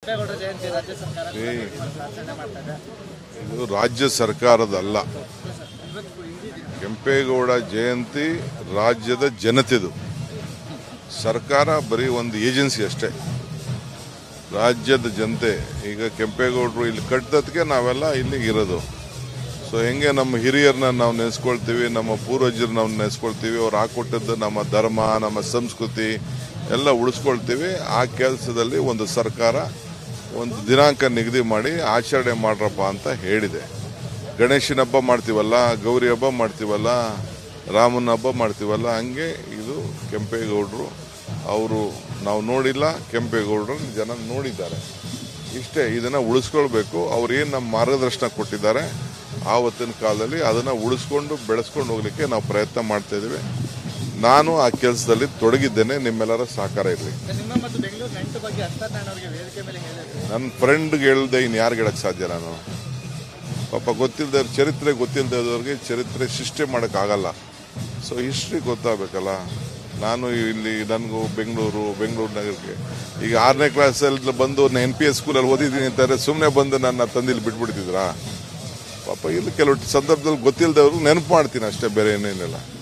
ಕೆಂಪೇಗೌಡರ ಜಯಂತಿ ರಾಜ್ಯ ಸರ್ಕಾರ ಏ. ಆಚರಣೆ ಮಾಡ್ತಾ ಇದೆ ಇದು ರಾಜ್ಯ ಸರ್ಕಾರದಲ್ಲ ಕೆಂಪೇಗೌಡ ಜಯಂತಿ ರಾಜ್ಯದ ಜನತೆದು ಸರ್ಕಾರ ಬರೀ ಒಂದು ಏಜೆನ್ಸಿ ಅಷ್ಟೇ ರಾಜ್ಯದ ಜನತೆ ಈಗ ಕೆಂಪೇಗೌಡರು ಇಲ್ಲಿ ಕಟ್ಟಿದಕ್ಕೆ ನಾವೆಲ್ಲ ಇಲ್ಲಿಗೆ ಇರೋದು ಸೊ ಹೆಂಗೆ ನಮ್ಮ ಹಿರಿಯರನ್ನ ನಾವು ನೆನೆಸ್ಕೊಳ್ತೀವಿ ನಮ್ಮ ಪೂರ್ವಜರು ನಾವು ನೆನೆಸ್ಕೊಳ್ತೀವಿ ಅವ್ರು ಹಾಕೊಟ್ಟದ್ದು ನಮ್ಮ ಧರ್ಮ ನಮ್ಮ ಸಂಸ್ಕೃತಿ ಎಲ್ಲ ಉಳಿಸ್ಕೊಳ್ತೀವಿ ಆ ಕೆಲಸದಲ್ಲಿ ಒಂದು ಸರ್ಕಾರ ಒಂದು ದಿನಾಂಕ ನಿಗದಿ ಮಾಡಿ ಆಚರಣೆ ಮಾಡ್ರಪ್ಪ ಅಂತ ಹೇಳಿದೆ ಗಣೇಶನ ಹಬ್ಬ ಮಾಡ್ತೀವಲ್ಲ ಗೌರಿ ಹಬ್ಬ ಮಾಡ್ತೀವಲ್ಲ ರಾಮನ ಹಬ್ಬ ಮಾಡ್ತೀವಲ್ಲ ಹಂಗೆ ಇದು ಕೆಂಪೇಗೌಡರು ಅವರು ನಾವು ನೋಡಿಲ್ಲ ಕೆಂಪೇಗೌಡರು ಜನ ನೋಡಿದ್ದಾರೆ ಇಷ್ಟೇ ಇದನ್ನ ಉಳಿಸ್ಕೊಳ್ಬೇಕು ಅವ್ರು ಏನು ನಮ್ಮ ಮಾರ್ಗದರ್ಶನ ಕೊಟ್ಟಿದ್ದಾರೆ ಆವತ್ತಿನ ಕಾಲದಲ್ಲಿ ಅದನ್ನ ಉಳಿಸ್ಕೊಂಡು ಬೆಳೆಸ್ಕೊಂಡು ಹೋಗ್ಲಿಕ್ಕೆ ನಾವು ಪ್ರಯತ್ನ ಮಾಡ್ತಾ ಇದೀವಿ ನಾನು ಆ ಕೆಲಸದಲ್ಲಿ ತೊಡಗಿದ್ದೇನೆ ನಿಮ್ಮೆಲ್ಲರ ಸಹಕಾರ ಇರಲಿ ನಿಮ್ಮ ಮತ್ತು ಬೆಂಗಳೂರು ನಂಟು ಬಗ್ಗೆ ಅಶ್ವತ್ಥನಾರಾಯಣ ಅವರಿಗೆ ವೇದಿಕೆ ಮೇಲೆ ಹೇಳಿದ್ರು ನನ್ನ ಫ್ರೆಂಡ್ಗೆ ಹೇಳ್ದೆ ಇನ್ನು ಯಾರಿಗೆ ಹೇಳಕ್ ಸಾಧ್ಯ ನಾನು ಪಾಪ ಗೊತ್ತಿಲ್ಲದೆ ಚರಿತ್ರೆ ಗೊತ್ತಿಲ್ಲದೆ ಇದ್ದವ್ರಿಗೆ ಚರಿತ್ರೆ ಸೃಷ್ಟಿ ಮಾಡೋಕ್ಕಾಗಲ್ಲ ಸೊ ಹಿಸ್ಟ್ರಿ ಗೊತ್ತಾಗಬೇಕಲ್ಲ ನಾನು ಇಲ್ಲಿ ನನಗೂ ಬೆಂಗಳೂರು ಬೆಂಗಳೂರು ನಗರಕ್ಕೆ ಈಗ ಆರನೇ ಕ್ಲಾಸಲ್ಲಿ ಬಂದು ಎನ್ ಪಿ ಎಸ್ ಸ್ಕೂಲಲ್ಲಿ ಓದಿದ್ದೀನಿ ಅಂತಾರೆ ಸುಮ್ಮನೆ ಬಂದು ನನ್ನ ತಂದಿಲ್ಲಿ ಬಿಟ್ಬಿಡ್ತಿದ್ರಾ ಪಾಪ ಇಲ್ಲಿ ಕೆಲವು ಸಂದರ್ಭದಲ್ಲಿ ಗೊತ್ತಿಲ್ಲದವ್ರು ನೆನಪು ಮಾಡ್ತೀನಿ ಅಷ್ಟೇ ಬೇರೆ ಏನೇನಿಲ್ಲ